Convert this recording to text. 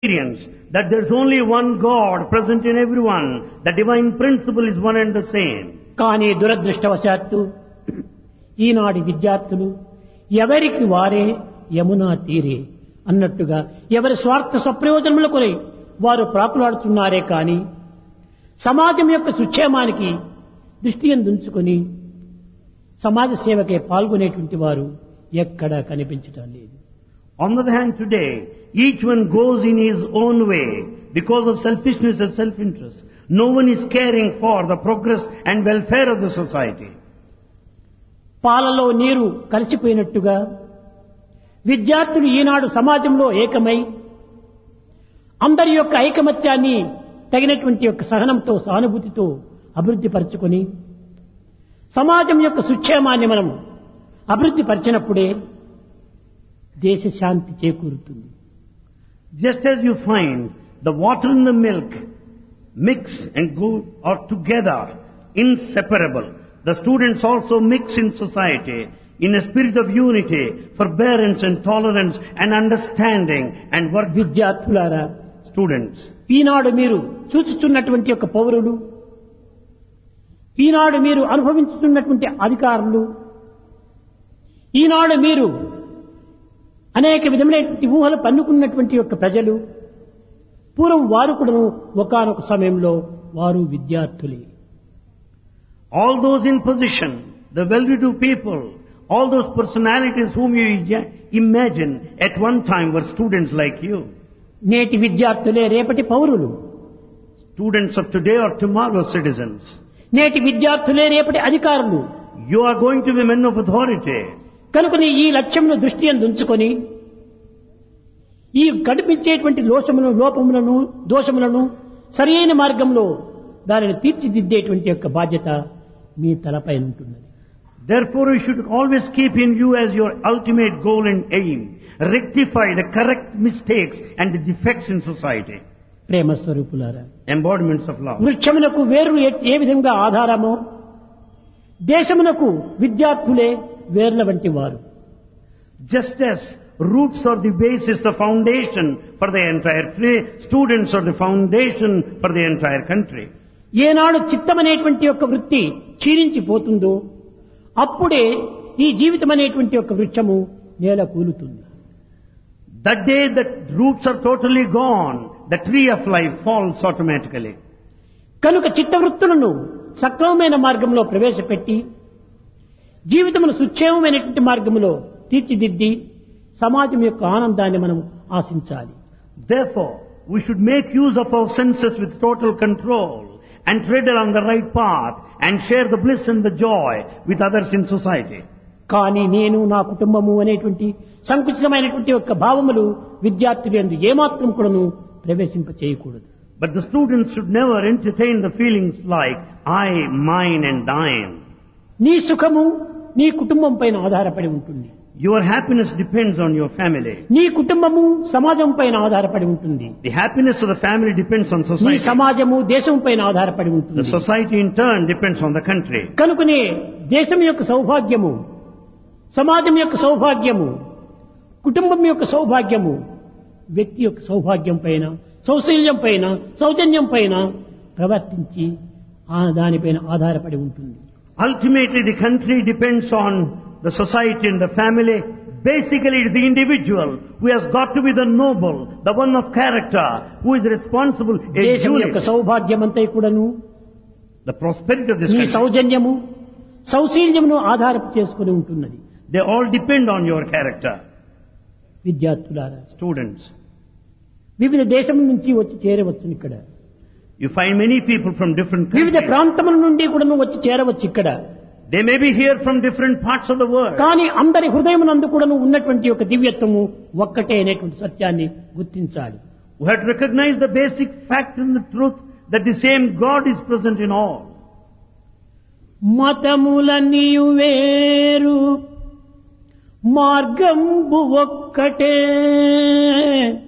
experience that there's only one God present in everyone. The divine principle is one and the same. కానీ దురదృష్టవశాత్తు ఈనాటి విద్యార్థులు ఎవరికి వారే యమునా తీరే అన్నట్టుగా ఎవరి స్వార్థ స్వప్రయోజనముల కొరై వారు ప్రాకులాడుతున్నారే కాని సమాజం యొక్క సుక్షేమానికి దృష్టి ఉంచుకొని సమాజ సేవకే పాల్గొనేటువంటి వారు ఎక్కడా కనిపించటం లేదు On the other hand, today, each one goes in his own way because of selfishness and self-interest. No one is caring for the progress and welfare of the society. పాలలో నీరు కలిసిపోయినట్టుగా విద్యార్థులు ఈనాడు సమాజంలో ఏకమై అందరి యొక్క ఐకమత్యాన్ని తగినటువంటి యొక్క సహనంతో సానుభూతితో అభివృద్ధి పరచుకొని సమాజం యొక్క సుక్షేమాన్ని మనం అభివృద్ధి పరిచినప్పుడే దేశ శాంతి చేకూరుతుంది Just as you find the water and the milk mix and go are together, inseparable. The students also mix in society in a spirit of unity, forbearance and tolerance and understanding and work with విద్యార్థులారా students. ఈనాడు మీరు చూచుచున్నటువంటి యొక్క పౌరులు ఈనాడు మీరు అనుభవించుతున్నటువంటి అధికారులు ఈనాడు మీరు అనేక విధమైనటువంటి ఊహలు పన్నుకున్నటువంటి యొక్క ప్రజలు పూర్వం వారు కూడా ఒకనొక సమయంలో వారు విద్యార్థులే All those in position, the well-to-do people, all those personalities whom you ja- imagine at one time were students like you. నేటి విద్యార్థులే రేపటి పౌరులు Students of today are tomorrow's citizens. నేటి విద్యార్థులే రేపటి అధికారులు You are going to be men of authority. కనుకని ఈ లక్ష్యంను దృష్టి ఉంచుకొని ఈ కనిపించేటువంటి లోచములను లోపములను దోషములను సరియైన మార్గంలో దానిని తీర్చిదిద్దేటువంటి యొక్క బాధ్యత మీ తలపై ఉంటున్నది Therefore, you should always keep in view as your ultimate goal and aim. Rectify the correct mistakes and the defects in society. ప్రేమ స్వరూపులారా Embodiments of love. వృక్షమునకు వేరు ఏ- ఏ విధంగా ఆధారమో దేశమునకు విద్యార్థులే వేర్ల వంటి వారు Just as roots are the basis, the foundation for the entire free, students are the foundation for the entire country. ఏనాడు చిత్తమనేటువంటి యొక్క వృత్తి క్షీణించిపోతుందో అప్పుడే ఈ జీవితం అనేటువంటి యొక్క వృక్షము నేల కూలుతుంది That day that roots are totally gone, the tree of life falls automatically. కనుక చిత్తవృత్తులను సక్రమమైన మార్గంలో ప్రవేశపెట్టి జీవితమును సుక్షేమమైనటువంటి మార్గంలో తీర్చిదిద్ది సమాజం యొక్క ఆనందాన్ని మనం ఆశించాలి Therefore, we should make use of our senses with total control and tread along the right path and share the bliss and the joy with others in society. కానీ నేను నా కుటుంబము అనేటువంటి సంకుచితమైనటువంటి యొక్క భావములు విద్యార్థులు ఎందు ఏమాత్రం కూడాను ప్రవేశింప చేయకూడదు But the students should never entertain the feelings like I, mine and thine. నీ సుఖము నీ కుటుంబం పైన ఆధారపడి ఉంటుంది Your happiness depends on your family. నీ కుటుంబము సమాజం పైన ఆధారపడి ఉంటుంది The happiness of the family depends on నీ society. సమాజము దేశం పైన ఆధారపడి The ఉంటుంది society in turn depends on the country. కనుకనే దేశం యొక్క సౌభాగ్యము సమాజం యొక్క సౌభాగ్యము కుటుంబం యొక్క సౌభాగ్యము వ్యక్తి యొక్క సౌభాగ్యం పైన సౌశల్యం పైన సౌజన్యం పైన ప్రవర్తించి ఆ దానిపైన ఆధారపడి ఉంటుంది Ultimately, the country depends on the society and the family. Basically, it is the individual who has got to be the noble, the one of character, who is responsible. A దేశం యొక్క unit. సౌభాగ్యం అంతా కూడాను The prosperity of this నీ country, సౌజన్యము సౌశీల్యమును ఆధారపు చేసుకుని ఉంటున్నది they all depend on your character. విద్యార్థులారా Students, వివిధ దేశం నుంచి వచ్చి చేరవచ్చు ఇక్కడ you find many people from different వివిధ countries. ప్రాంతముల నుండి కూడా వచ్చి చేరవచ్చు ఇక్కడ They may be here from different parts of the world. కానీ అందరి హృదయమునందు కూడాను ఉన్నటువంటి ఒక దివ్యత్వము ఒక్కటే అనేటువంటి సత్యాన్ని గుర్తించాలి We have to recognize the basic fact and the truth that the same God is present in all. మతములన్నీ వేరు మార్గంబు ఒక్కటే